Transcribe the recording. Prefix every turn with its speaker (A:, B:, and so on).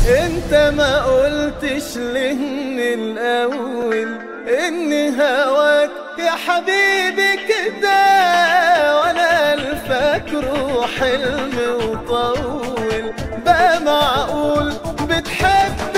A: انت ما قلتش ليه من الاول ان هواك يا حبيبي كده وانا الفاكره حلم وطول بقى معقول بتحب